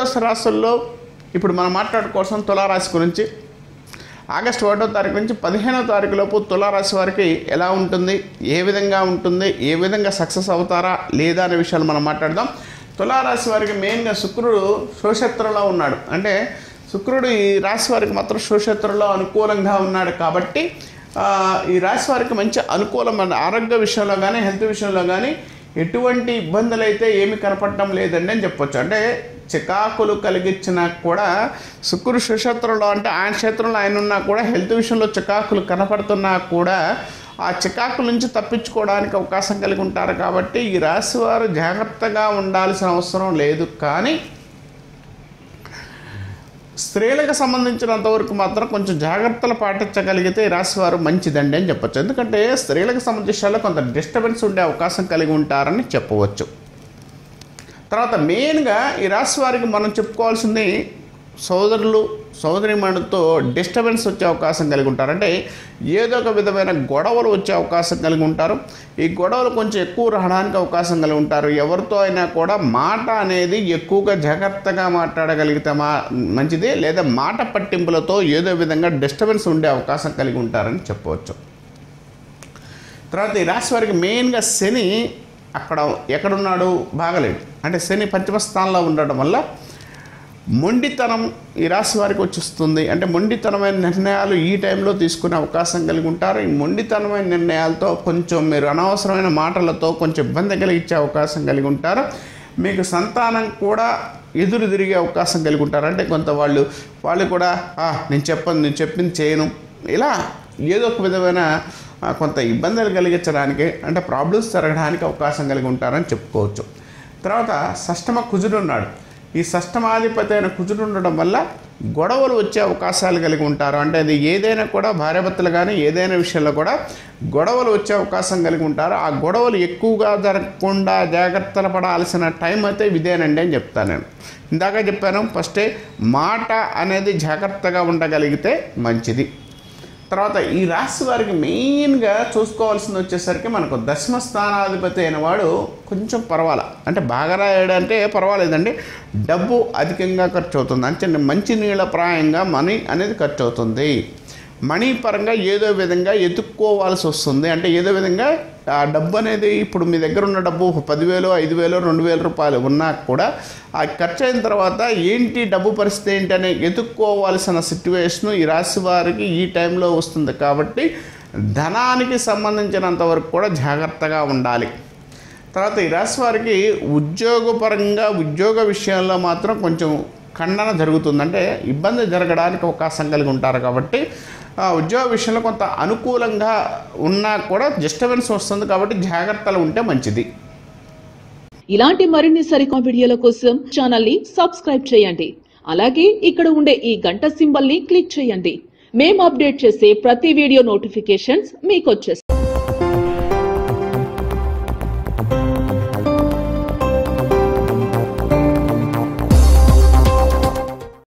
ద్వాదశ రాశుల్లో ఇప్పుడు మనం మాట్లాడుకోవాల్సిన తులారాశి గురించి ఆగస్టు ఒకటో తారీఖు నుంచి పదిహేనో తారీఖు లోపు తులారాశి వారికి ఎలా ఉంటుంది ఏ విధంగా ఉంటుంది ఏ విధంగా సక్సెస్ అవుతారా లేదా అనే విషయాలు మనం మాట్లాడదాం తులారాశి వారికి మెయిన్గా శుక్రుడు శోషత్రలో ఉన్నాడు అంటే శుక్రుడు ఈ రాశి వారికి మాత్రం శోషత్రలో అనుకూలంగా ఉన్నాడు కాబట్టి ఆ, ఈ రాశి వారికి మంచి అనుకూలమైన ఆరోగ్య విషయంలో కానీ హెల్త్ విషయంలో కానీ ఎటువంటి ఇబ్బందులు అయితే ఏమి కనపడటం లేదండి అని చెప్పొచ్చు అంటే చికాకులు కలిగించినా కూడా శుక్రుడు సుక్షేత్రంలో అంటే ఆయన క్షేత్రంలో ఆయన ఉన్నా కూడా హెల్త్ విషయంలో చికాకులు కనపడుతున్నా కూడా ఆ చికాకుల నుంచి తప్పించుకోవడానికి అవకాశం కలిగి ఉంటారు కాబట్టి ఈ రాశి వారు జాగ్రత్తగా ఉండాల్సిన అవసరం లేదు కానీ స్త్రీలకు సంబంధించినంత వరకు మాత్రం కొంచెం జాగ్రత్తలు పాటించగలిగితే ఈ రాశి వారు మంచిదండి అని చెప్పొచ్చు ఎందుకంటే స్త్రీలకు సంబంధించిన విషయాల్లో కొంత డిస్టర్బెన్స్ ఉండే అవకాశం కలిగి ఉంటారని చెప్పవచ్చు తర్వాత మెయిన్గా ఈ రాశి వారికి మనం చెప్పుకోవాల్సింది సోదరులు సోదరిమణులతో డిస్టర్బెన్స్ వచ్చే అవకాశం కలిగి ఉంటారు అంటే ఏదో ఒక విధమైన గొడవలు వచ్చే అవకాశం కలిగి ఉంటారు ఈ గొడవలు కొంచెం ఎక్కువ రావడానికి అవకాశం కలిగి ఉంటారు ఎవరితో అయినా కూడా మాట అనేది ఎక్కువగా జాగ్రత్తగా మాట్లాడగలిగితే మా మంచిది లేదా మాట పట్టింపులతో ఏదో విధంగా డిస్టర్బెన్స్ ఉండే అవకాశం కలిగి ఉంటారని చెప్పవచ్చు తర్వాత ఈ రాశి వారికి మెయిన్గా శని అక్కడ ఎక్కడున్నాడు బాగలేడు అంటే శని పంచమ స్థానంలో ఉండడం వల్ల మొండితనం ఈ రాశి వారికి వచ్చేస్తుంది అంటే మొండితనమైన నిర్ణయాలు ఈ టైంలో తీసుకునే అవకాశం కలిగి ఉంటారు ఈ మొండితనమైన నిర్ణయాలతో కొంచెం మీరు అనవసరమైన మాటలతో కొంచెం ఇబ్బంది కలిగించే అవకాశం కలిగి ఉంటారు మీకు సంతానం కూడా ఎదురు తిరిగే అవకాశం కలిగి ఉంటారు అంటే కొంత వాళ్ళు వాళ్ళు కూడా "ఆ, నేను చెప్పను నేను చెప్పింది చేయను ఇలా ఏదో ఒక విధమైన ఆ, కొంత ఇబ్బందులు కలిగించడానికి అంటే ప్రాబ్లమ్స్ జరగడానికి అవకాశం కలిగి ఉంటారని చెప్పుకోవచ్చు తర్వాత షష్టమ కుజుడు ఉన్నాడు ఈ షష్టమాధిపతి అయిన కుజుడు ఉండడం వల్ల గొడవలు వచ్చే అవకాశాలు కలిగి ఉంటారు అంటే అది ఏదైనా కూడా భార్యాభర్తలు కానీ ఏదైనా విషయంలో కూడా గొడవలు వచ్చే అవకాశం కలిగి ఉంటారు ఆ గొడవలు ఎక్కువగా జరగకుండా జాగ్రత్తలు పడాల్సిన టైం అయితే ఇదేనండి అని చెప్తాను నేను ఇందాక చెప్పాను ఫస్టే మాట అనేది జాగ్రత్తగా ఉండగలిగితే మంచిది తర్వాత ఈ రాశి వారికి మెయిన్గా చూసుకోవాల్సింది వచ్చేసరికి మనకు దశమ స్థానాధిపతి అయిన వాడు కొంచెం పర్వాల అంటే బాగా రాయడంటే పర్వాలేదండి డబ్బు అధికంగా ఖర్చు అవుతుంది అంటే మంచి నీళ్ళ ప్రాయంగా మనీ అనేది ఖర్చు అవుతుంది మనీ పరంగా ఏదో విధంగా ఎత్తుక్కోవాల్సి వస్తుంది అంటే ఏదో విధంగా ఆ డబ్బు అనేది ఇప్పుడు మీ దగ్గర ఉన్న డబ్బు ఒక పదివేలు ఐదు వేలు రెండు వేల రూపాయలు ఉన్నా కూడా ఆ ఖర్చు అయిన తర్వాత ఏంటి డబ్బు పరిస్థితి ఏంటి అని ఎత్తుక్కోవాల్సిన సిట్యువేషన్ ఈ రాశి వారికి ఈ టైంలో వస్తుంది కాబట్టి ధనానికి సంబంధించినంత వరకు కూడా జాగ్రత్తగా ఉండాలి తర్వాత ఈ రాశి వారికి ఉద్యోగపరంగా ఉద్యోగ విషయంలో మాత్రం కొంచెం ఖండన జరుగుతుంది అంటే ఇబ్బంది జరగడానికి అవకాశం కలిగి ఉంటారు కాబట్టి ఆ ఉద్యోగ విషయంలో కొంత అనుకూలంగా ఉన్నా కూడా డిస్టర్బెన్స్ వస్తుంది కాబట్టి జాగ్రత్తలు ఉంటే మంచిది ఇలాంటి మరిన్ని సరికొత్త వీడియోల కోసం ఛానల్ ని సబ్స్క్రైబ్ చేయండి అలాగే ఇక్కడ ఉండే ఈ గంట సింబల్ ని క్లిక్ చేయండి మేము అప్డేట్ చేసే ప్రతి వీడియో నోటిఫికేషన్స్ మీకు వచ్చేస్తాయి